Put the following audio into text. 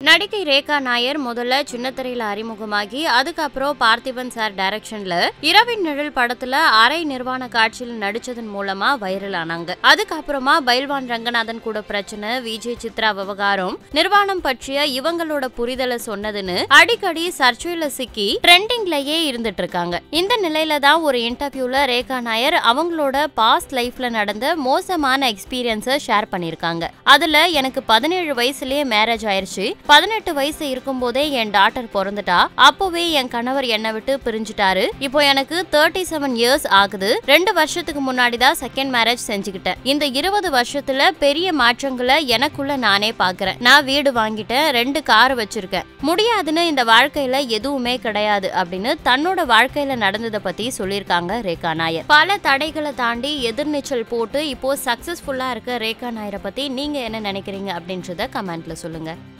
நடிகை ரேகா நாயர் முதல்ல சின்னத்திரையில அறிமுகமாகி அதுக்கப்புறம் பார்த்திபன் சார் டைரக்ஷன்ல இரவின் நிழல் படத்துல அரை நிர்வாண காட்சியில் நடிச்சதன் மூலமா வைரல் ஆனாங்க அதுக்கப்புறமா பைல்வான் ரங்கநாதன் கூட பிரச்சனை விஜய் சித்ரா விவகாரம் நிர்வாணம் பற்றிய இவங்களோட புரிதலை சொன்னதுன்னு அடிக்கடி சர்ச்சையில சிக்கி ட்ரெண்டிங்லயே இருந்துட்டு இருக்காங்க இந்த நிலையில தான் ஒரு இன்டர்வியூல ரேகா நாயர் அவங்களோட பாஸ்ட் லைஃப்ல நடந்த மோசமான எக்ஸ்பீரியன்ஸை ஷேர் பண்ணிருக்காங்க அதுல எனக்கு பதினேழு வயசுலயே மேரேஜ் ஆயிருச்சு பதினெட்டு வயசு இருக்கும்போதே என் டாட்டர் பிறந்துட்டா அப்போவே என் கணவர் என்னை விட்டு பிரிஞ்சுட்டாரு இப்போ எனக்கு தேர்ட்டி செவன் இயர்ஸ் ஆகுது ரெண்டு வருஷத்துக்கு முன்னாடி தான் செகண்ட் மேரேஜ் செஞ்சுக்கிட்டேன் இந்த இருபது வருஷத்துல பெரிய மாற்றங்களை எனக்குள்ள நானே பாக்குறேன் நான் வீடு வாங்கிட்டேன் ரெண்டு கார் வச்சிருக்கேன் முடியாதுன்னு இந்த வாழ்க்கையில எதுவுமே கிடையாது அப்படின்னு தன்னோட வாழ்க்கையில நடந்ததை பத்தி சொல்லியிருக்காங்க ரேகா நாயர் பல தடைகளை தாண்டி எதிர்நீச்சல் போட்டு இப்போ சக்சஸ்ஃபுல்லா இருக்க ரேகா நாயரை பத்தி நீங்க என்ன நினைக்கிறீங்க அப்படின்றத கமெண்ட்ல சொல்லுங்க